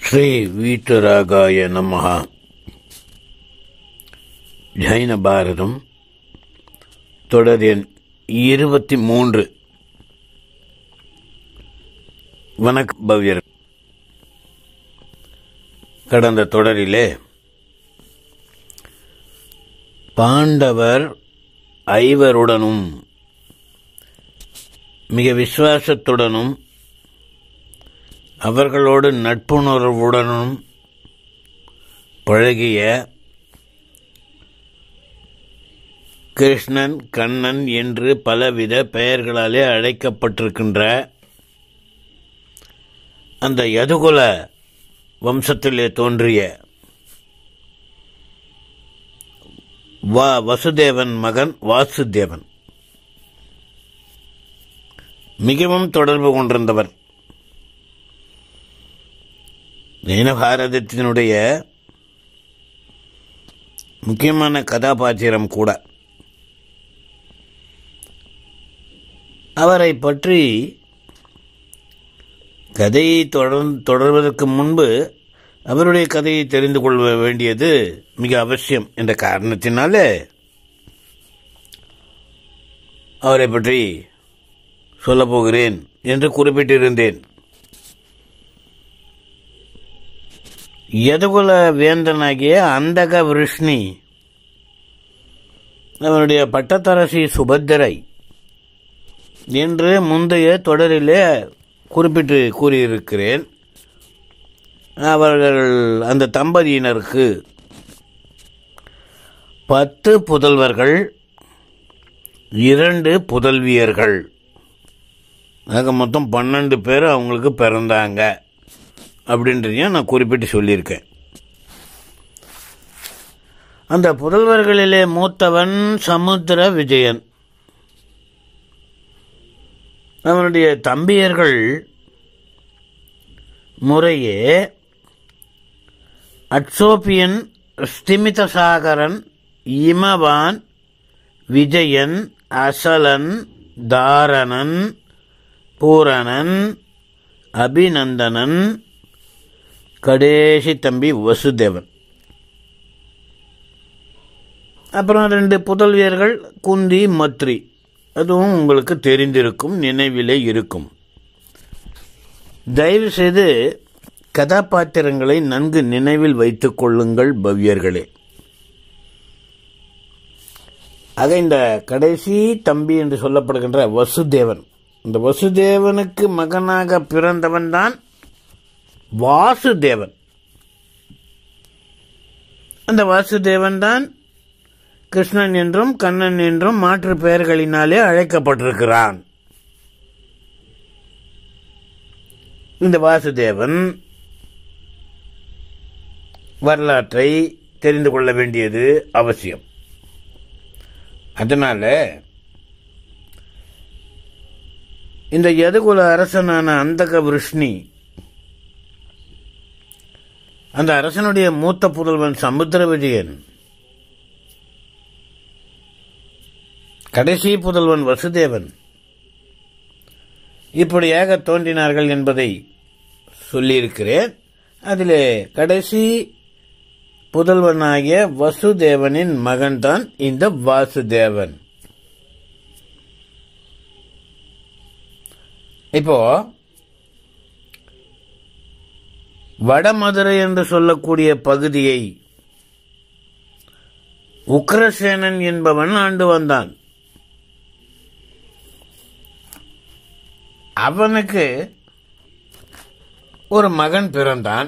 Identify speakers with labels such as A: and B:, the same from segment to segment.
A: ஸ்ரீ வீட்டராகாய நமஹ ஜைன பாரதம் தொடர் எண் இருபத்தி மூன்று வணக்க பவ்யர் கடந்த தொடரிலே பாண்டவர் ஐவருடனும் மிக விசுவாசத்துடனும் அவர்களோடு நட்புணர்வுடனும் பழகிய கிருஷ்ணன் கண்ணன் என்று பலவித பெயர்களாலே அழைக்கப்பட்டிருக்கின்ற அந்த யதுகுல வம்சத்திலே தோன்றிய வா வசுதேவன் மகன் வாசுதேவன் மிகவும் தொடர்பு கொண்டிருந்தவர் பாரதத்தினுடைய முக்கியமான கதாபாத்திரம் கூட அவரை பற்றி கதையை தொடர் தொடர்வதற்கு முன்பு அவருடைய கதையை தெரிந்து கொள்ள வேண்டியது மிக அவசியம் என்ற காரணத்தினாலே அவரை பற்றி சொல்லப் போகிறேன் என்று குறிப்பிட்டிருந்தேன் யதுகுல வேந்தனாகிய அந்தக விருஷ்ணி அவனுடைய பட்டத்தரசி சுபத்திரை என்று முந்தைய தொடரிலே குறிப்பிட்டு கூறியிருக்கிறேன் அவர்கள் அந்த தம்பதியினருக்கு பத்து புதல்வர்கள் இரண்டு புதல்வியர்கள் ஆக மொத்தம் பன்னெண்டு பேர் அவங்களுக்கு பிறந்தாங்க அப்படின்றதையும் நான் குறிப்பிட்டு சொல்லியிருக்கேன் அந்த புதல்வர்களிலே மூத்தவன் சமுத்திர விஜயன் அவனுடைய தம்பியர்கள் முறையே அட்சோபியன் ஸ்திமிதசாகரன் இமவான் விஜயன் அசலன் தாரணன் பூரணன் அபிநந்தனன் கடைசி தம்பி வசுதேவன் அப்புறம் ரெண்டு புதல்வியர்கள் குந்தி மத்ரி அதுவும் உங்களுக்கு தெரிந்திருக்கும் நினைவிலே இருக்கும் தயவு செய்து கதாபாத்திரங்களை நன்கு நினைவில் வைத்துக் கொள்ளுங்கள் பவ்யர்களே ஆக இந்த கடைசி தம்பி என்று சொல்லப்படுகின்ற வசுதேவன் இந்த வசுதேவனுக்கு மகனாக பிறந்தவன் தான் வாசுதேவன் அந்த வாசுதேவன் தான் கிருஷ்ணன் என்றும் கண்ணன் என்றும் மாற்று பெயர்களினாலே அழைக்கப்பட்டிருக்கிறான் இந்த வாசுதேவன் வரலாற்றை தெரிந்து கொள்ள வேண்டியது அவசியம் அதனால இந்த யதுகுல அரசனான அந்தக விருஷ்ணி அந்த அரசனுடைய மூத்த புதல்வன் சமுத்திர விஜயன் கடைசி புதல்வன் வசுதேவன் இப்படியாக தோன்றினார்கள் என்பதை சொல்லியிருக்கிறேன் அதிலே கடைசி புதல்வனாகிய வசுதேவனின் மகன்தான் இந்த வாசுதேவன் இப்போ வடமதுரை என்று சொல்லக்கூடிய பகுதியை உக்ரசேனன் என்பவன் ஆண்டு வந்தான் அவனுக்கு ஒரு மகன் பிறந்தான்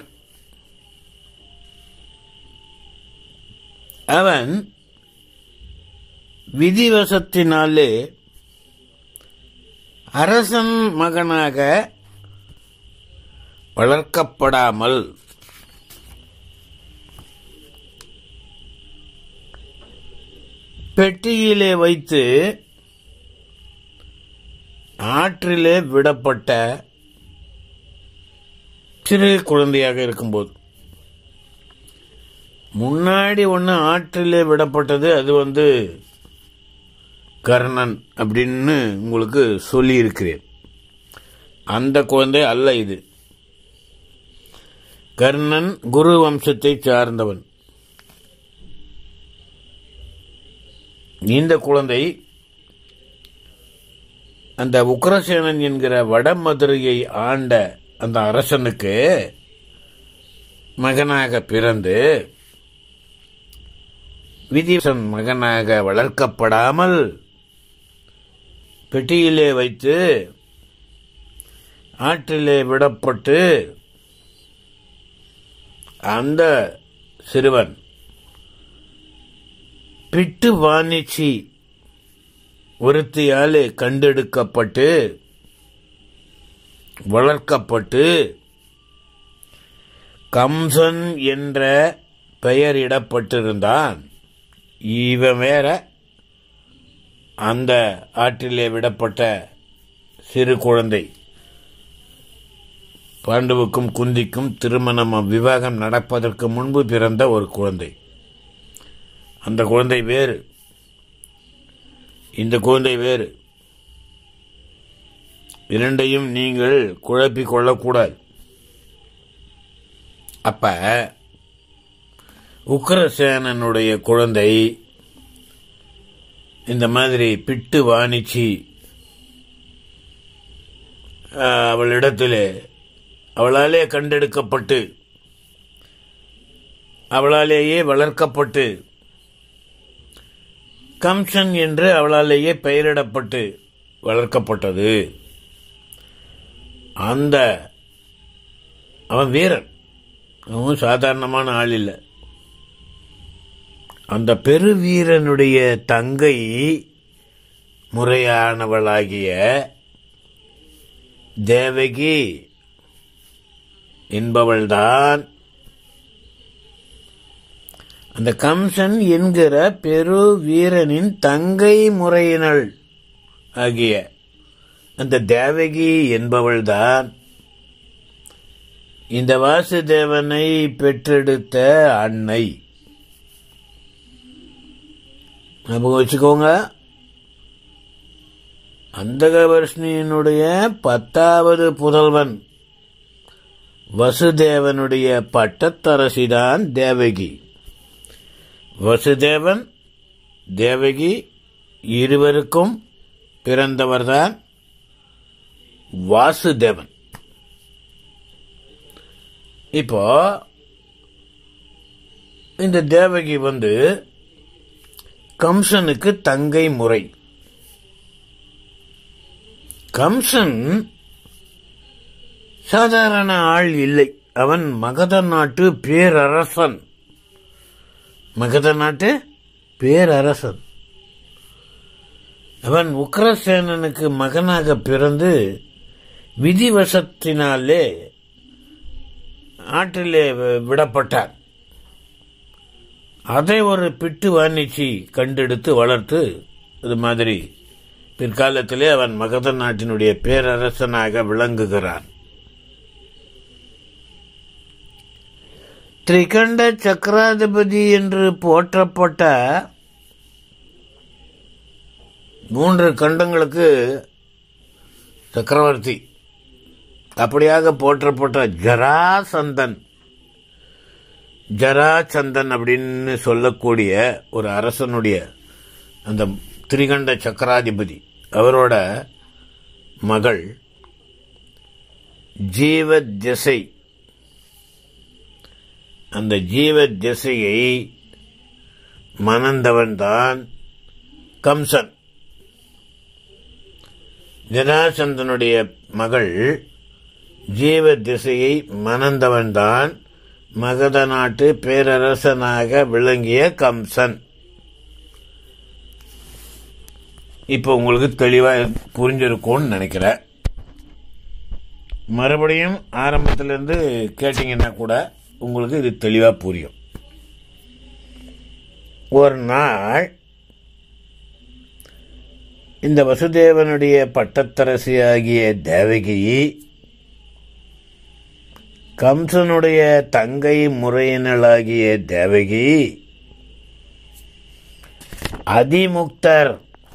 A: அவன் விதிவசத்தினாலே அரசன் மகனாக வளர்க்கப்படாமல் பெட்டியிலே வைத்து ஆற்றிலே விடப்பட்ட சிறு குழந்தையாக இருக்கும்போது முன்னாடி ஒன்று ஆற்றிலே விடப்பட்டது அது வந்து கர்ணன் அப்படின்னு உங்களுக்கு சொல்லியிருக்கிறேன் அந்த குழந்தை அல்ல இது கர்ணன் குரு வம்சத்தை சார்ந்தவன் இந்த குழந்தை அந்த உக்ரசேனன் என்கிற வடமதுரையை ஆண்ட அந்த அரசனுக்கு மகனாக பிறந்து விதிசன் மகனாக வளர்க்கப்படாமல் பெட்டியிலே வைத்து ஆற்றிலே விடப்பட்டு அந்த சிறுவன் பிட்டு வாணிச்சி ஒருத்தியாலே கண்டெடுக்கப்பட்டு வளர்க்கப்பட்டு கம்சன் என்ற பெயரிடப்பட்டிருந்தான் இவன் வேற அந்த ஆற்றிலே விடப்பட்ட சிறு குழந்தை பாண்டுவுக்கும் குந்திக்கும் திருமணம் விவாகம் நடப்பதற்கு முன்பு பிறந்த ஒரு குழந்தை அந்த குழந்தை வேறு இந்த குழந்தை வேறு இரண்டையும் நீங்கள் குழப்பிக் கொள்ளக்கூடாது அப்ப உக்ரசேனனுடைய குழந்தை இந்த மாதிரி பிட்டு வாணிச்சி அவளிடத்திலே அவளாலே கண்டெடுக்கப்பட்டு அவளாலேயே வளர்க்கப்பட்டு கம்சன் என்று அவளாலேயே பெயரிடப்பட்டு வளர்க்கப்பட்டது அந்த அவன் வீரன் அவன் சாதாரணமான ஆள் இல்லை அந்த பெருவீரனுடைய தங்கை முறையானவளாகிய தேவகி என்பவள்தான் அந்த கம்சன் என்கிற பெரு வீரனின் தங்கை முறையினள் ஆகிய அந்த தேவகி என்பவள்தான் இந்த வாசுதேவனை பெற்றெடுத்த அன்னை ஞாபகம் வச்சுக்கோங்க அந்தகவர்ஷ்ணியினுடைய பத்தாவது புதல்வன் வசுதேவனுடைய பட்டத்தரசிதான் தேவகி வசுதேவன் தேவகி இருவருக்கும் பிறந்தவர்தான் வாசுதேவன் இப்போ இந்த தேவகி வந்து கம்சனுக்கு தங்கை முறை கம்சன் சாதாரண ஆள் இல்லை அவன் மகத நாட்டு பேரரசன் மகத நாட்டு பேரரசன் அவன் உக்ரசேனனுக்கு மகனாக பிறந்து விதிவசத்தினாலே ஆற்றிலே விடப்பட்டான் அதை ஒரு பிட்டு வாணிச்சி கண்டெடுத்து வளர்த்து இது மாதிரி பிற்காலத்திலே அவன் மகத நாட்டினுடைய பேரரசனாக விளங்குகிறான் திரிகண்ட சக்கராதிபதி என்று போற்றப்பட்ட மூன்று கண்டங்களுக்கு சக்கரவர்த்தி அப்படியாக போற்றப்பட்ட ஜராசந்தன் ஜராசந்தன் அப்படின்னு சொல்லக்கூடிய ஒரு அரசனுடைய அந்த திரிகண்ட சக்கராதிபதி அவரோட மகள் ஜீவ திசை அந்த ஜீவ திசையை மணந்தவன் தான் கம்சன் ஜனாசந்தனுடைய மகள் ஜீவ திசையை மணந்தவன்தான் மகத நாட்டு பேரரசனாக விளங்கிய கம்சன் இப்போ உங்களுக்கு தெளிவாக புரிஞ்சிருக்கும்னு நினைக்கிறேன் மறுபடியும் ஆரம்பத்திலிருந்து கேட்டீங்கன்னா கூட உங்களுக்கு இது தெளிவாக புரியும் ஒரு நாள் இந்த வசுதேவனுடைய பட்டத்தரசி ஆகிய தேவகி கம்சனுடைய தங்கை முறையினளாகிய தேவகி அதிமுக்தர்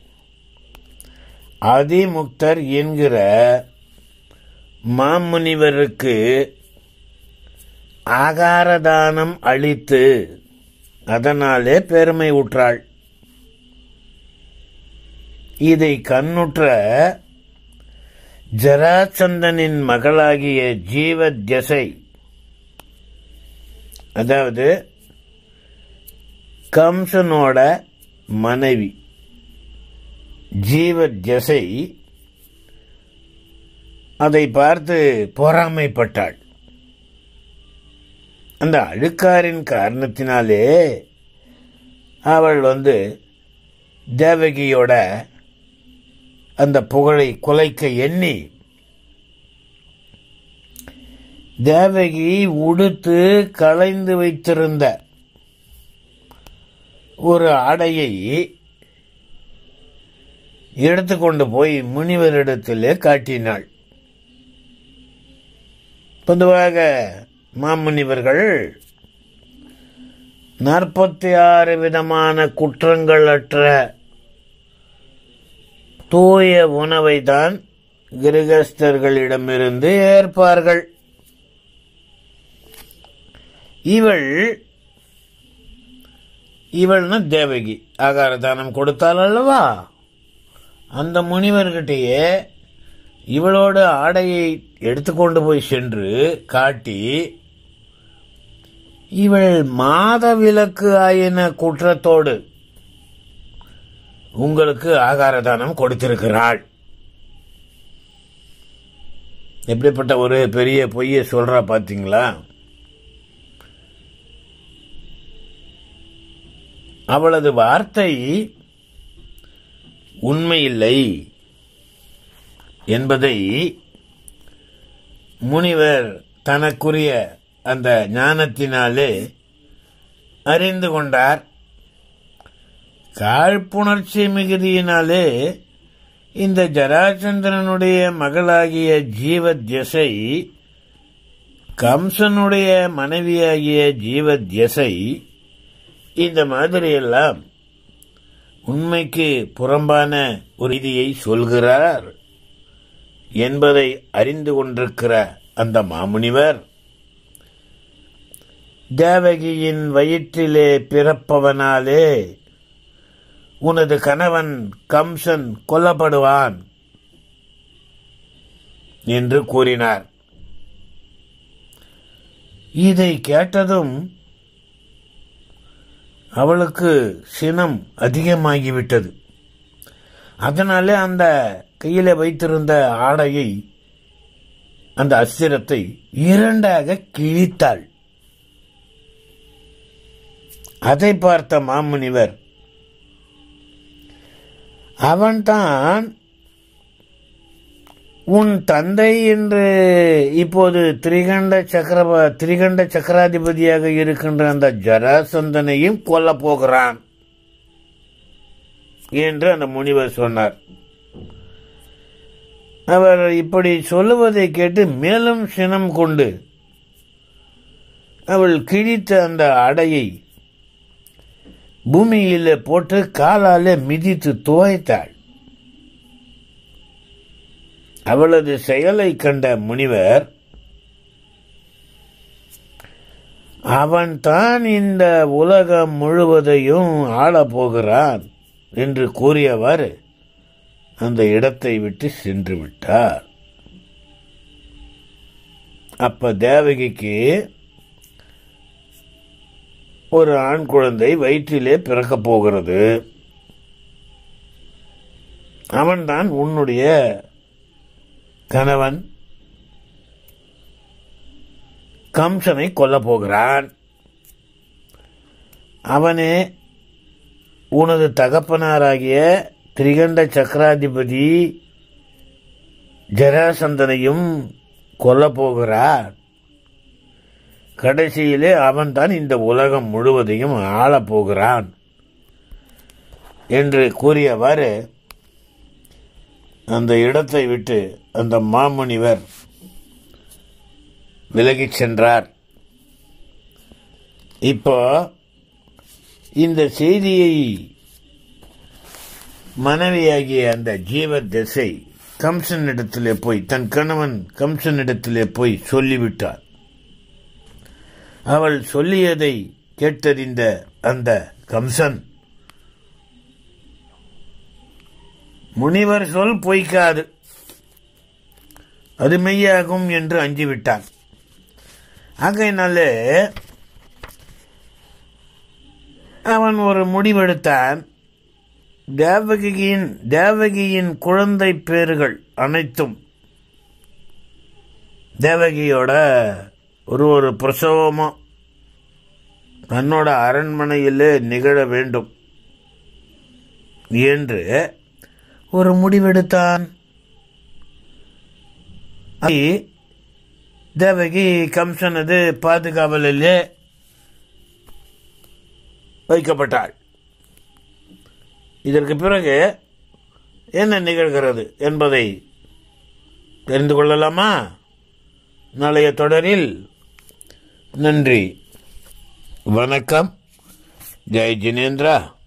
A: அதிமுக்தர் என்கிற மாமுனிவருக்கு ஆகாரதானம் அளித்து அதனாலே பெருமை உற்றாள் இதை கண்ணுற்ற ஜராச்சந்தனின் மகளாகிய ஜீவத்யசை அதாவது கம்சனோட மனைவி ஜீவத்யசை அதை பார்த்து பொறாமைப்பட்டாள் அந்த அழுக்காரின் காரணத்தினாலே அவள் வந்து தேவகியோட அந்த புகழை குலைக்க எண்ணி தேவகி உடுத்து களைந்து வைத்திருந்த ஒரு ஆடையை எடுத்துக்கொண்டு போய் முனிவரிடத்திலே காட்டினாள் பொதுவாக மாமுனிவர்கள் நாற்பத்தி ஆறு விதமான குற்றங்கள் அற்ற தூய உணவை தான் கிரகஸ்தர்களிடமிருந்து ஏற்பார்கள் இவள் இவள்னா தேவகி ஆகார தானம் கொடுத்தாள் அல்லவா அந்த முனிவர்கிட்டயே இவளோட ஆடையை எடுத்துக்கொண்டு போய் சென்று காட்டி இவள் மாத விலக்கு ஆயின குற்றத்தோடு உங்களுக்கு ஆகார தானம் கொடுத்திருக்கிறாள் எப்படிப்பட்ட ஒரு பெரிய பொய்ய சொல்றா பாத்தீங்களா அவளது வார்த்தை உண்மையில்லை என்பதை முனிவர் தனக்குரிய அந்த ஞானத்தினாலே அறிந்து கொண்டார் காழ்ப்புணர்ச்சி மிகுதியினாலே இந்த ஜராச்சந்திரனுடைய மகளாகிய ஜீவத்யசை கம்சனுடைய மனைவியாகிய ஜீவத்யசை இந்த மாதிரியெல்லாம் உண்மைக்கு புறம்பான ஒரு இதியை சொல்கிறார் என்பதை அறிந்து கொண்டிருக்கிற அந்த மாமுனிவர் தேவகியின் வயிற்றிலே பிறப்பவனாலே உனது கணவன் கம்சன் கொல்லப்படுவான் என்று கூறினார் இதை கேட்டதும் அவளுக்கு சினம் அதிகமாகிவிட்டது அதனாலே அந்த கையில வைத்திருந்த ஆடையை அந்த அஸ்திரத்தை இரண்டாக கிழித்தாள் அதை பார்த்த மாமுனிவர் அவன்தான் உன் தந்தை என்று இப்போது திரிகண்ட சக்கரப திரிகண்ட சக்கராதிபதியாக இருக்கின்ற அந்த ஜராசந்தனையும் கொல்ல போகிறான் என்று அந்த முனிவர் சொன்னார் அவர் இப்படி சொல்லுவதை கேட்டு மேலும் சினம் கொண்டு அவள் கிழித்த அந்த அடையை பூமியில போட்டு காலாலே மிதித்து துவைத்தாள் அவளது செயலை கண்ட முனிவர் அவன் தான் இந்த உலகம் முழுவதையும் ஆளப் போகிறான் என்று கூறியவாறு அந்த இடத்தை விட்டு சென்று விட்டார் அப்ப தேவகிக்கு ஒரு ஆண் குழந்தை வயிற்றிலே பிறக்கப் போகிறது அவன்தான் உன்னுடைய கணவன் கம்சனை கொல்லப் போகிறான் அவனே உனது தகப்பனாராகிய திரிகண்ட சக்கராதிபதி ஜராசந்தனையும் கொல்லப் போகிறார் கடைசியிலே அவன்தான் இந்த உலகம் முழுவதையும் ஆளப் போகிறான் என்று கூறியவாறு அந்த இடத்தை விட்டு அந்த மாமுனிவர் விலகிச் சென்றார் இப்போ இந்த செய்தியை மனைவியாகிய அந்த ஜீவ திசை கம்சனிடத்திலே போய் தன் கணவன் கம்சனிடத்திலே போய் சொல்லிவிட்டார் அவள் சொல்லியதை கேட்டறிந்த அந்த கம்சன் முனிவர் சொல் பொய்க்காது அது மெய்யாகும் என்று அஞ்சிவிட்டான் ஆகையினாலே அவன் ஒரு முடிவெடுத்தான் தேவகியின் தேவகியின் குழந்தை பேர்கள் அனைத்தும் தேவகியோட ஒரு ஒரு பிரசவமும் தன்னோட அரண்மனையிலே நிகழ வேண்டும் என்று ஒரு முடிவெடுத்தான் தேவகி கம்சனது பாதுகாவலிலே வைக்கப்பட்டாள் இதற்கு பிறகு என்ன நிகழ்கிறது என்பதை தெரிந்து கொள்ளலாமா நாளைய தொடரில் நன்றி வணக்கம் ஜெய் ஜினேந்திரா